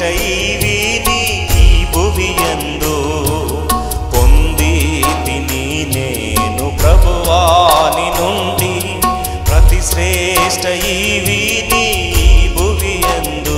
ఈవిని ఈ భువియందు పొంది తిని నేను ప్రభువాని నుండి ప్రతి శ్రేష్ట ఈవిని ఈ భువియందు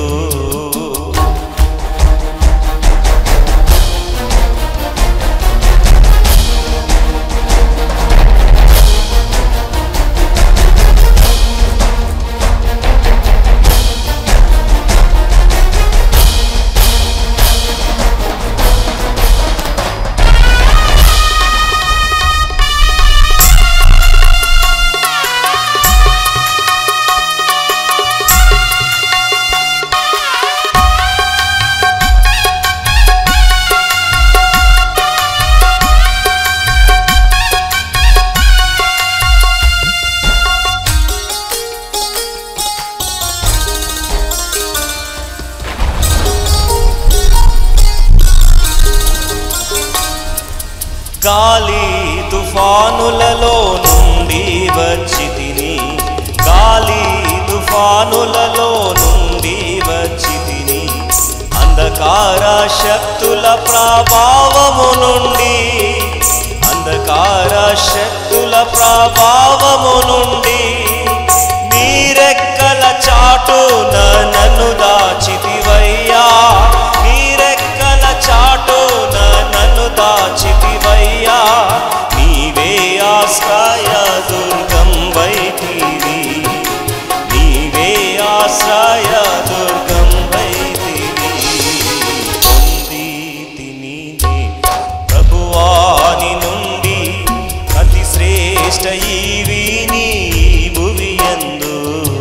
గాలి తుఫానులలో నుండి వచ్చి తిని గాలి తుఫానులలో నుండి వచ్చి తిని అంధకార శక్తుల ప్రభావము నుండి అంధకార శక్తుల ప్రభావము నుండి మీరెక్కల చాటున నన్ను దాచితివయ్యా మీరెక్కల చాటున నన్ను దాచితివయ్యా నీవే ఆశ్రయ దుర్గం వైతివి నీవే ఆశ్రయ దుర్గం వైతివి పొంది తిని నే ప్రభువాని నుండి అతి శ్రేష్ట ఈవిని భువియందు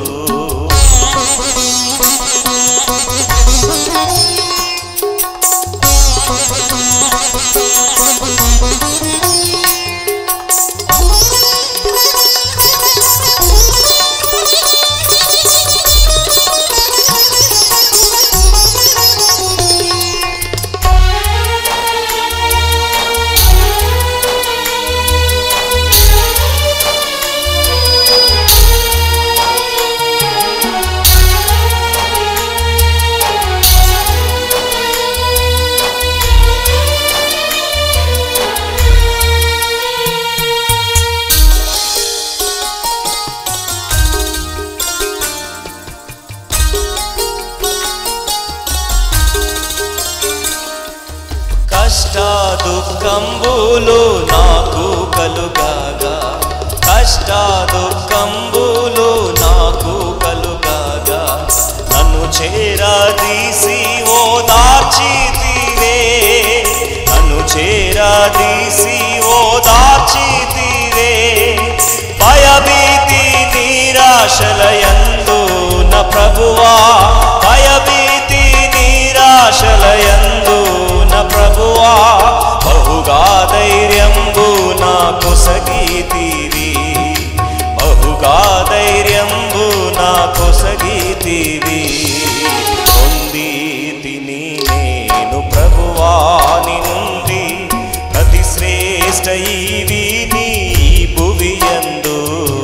కష్ట దుఃఖంబులు నాకు కలుగాగా కష్ట దుఃఖంబులు నాకు కలుగాగా నన్ను చేరాదీసి ఓదార్చితివే నన్ను చేరాదీసి ఓదార్చితివే భయభీతి నిరాశలయందు న ప్రభువా భయభీతి నిరాశలయందు న ప్రభువా బహుగా ధైర్యంబు నాకు సగీతివి బహుగా ధైర్యంబు నాకు సగీతివి పొంది తిని నేను ప్రభువాని నుండి అతి శ్రేష్ట ఈవి నీ భువియందు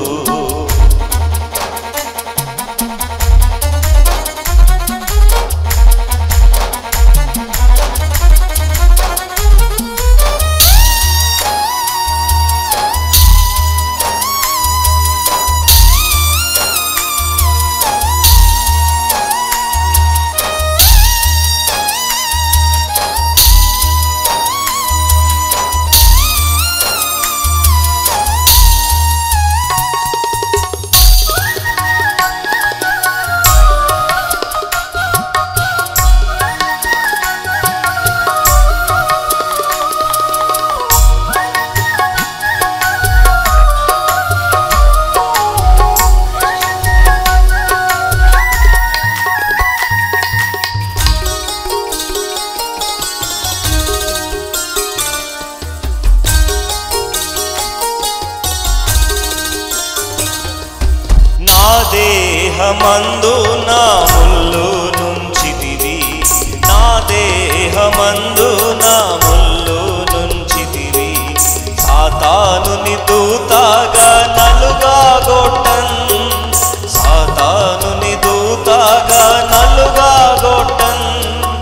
నా దేహమందు నా ముల్లు నుంచితివి నా దేహమందు నా ముల్లు నుంచితివి సాతానుని దూతగా నలుగా గొట్టన్ సాతానుని దూతగా నలుగా గొట్టన్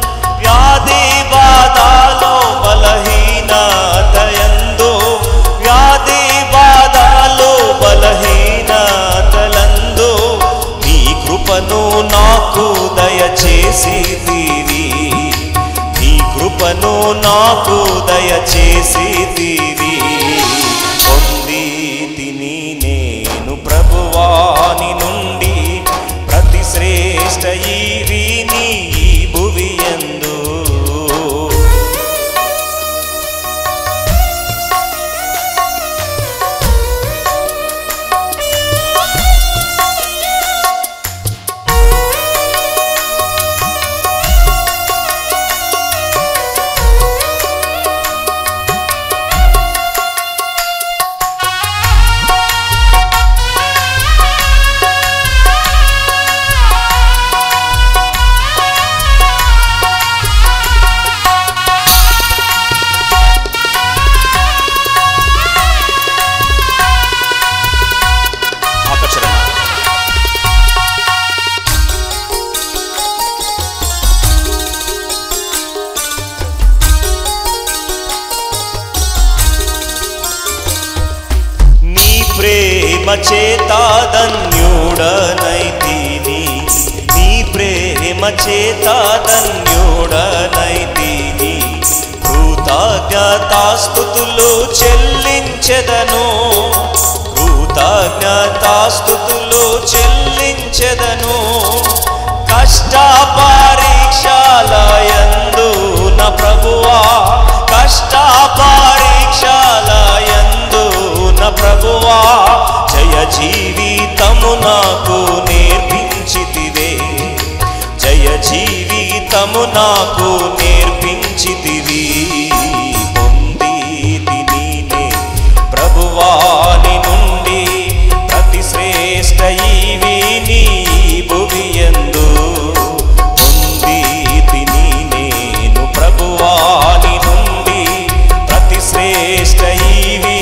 ప్రేమ చేత ధన్యుడనైతిని నీ ప్రేమ చేత ధన్యుడనైతిని కృతజ్ఞతాస్తుతులు చెల్లించెదను కృతజ్ఞతాస్తుతులు చెల్లించెదను కష్ట పరీక్షలయందు నా ప్రభువా కష్ట పరీక్షలయందు నా ప్రభువా జయ జీవితము నాకు నేర్పించితివే జయ జీవితము నాకు నేర్పించితివి పొంది తినినే ప్రభువాని నుండి ప్రతి శ్రేష్ట ఈవి నీ భువియందు పొంది తిని నేను ప్రభువాని నుండి ప్రతి శ్రేష్ట ఈవి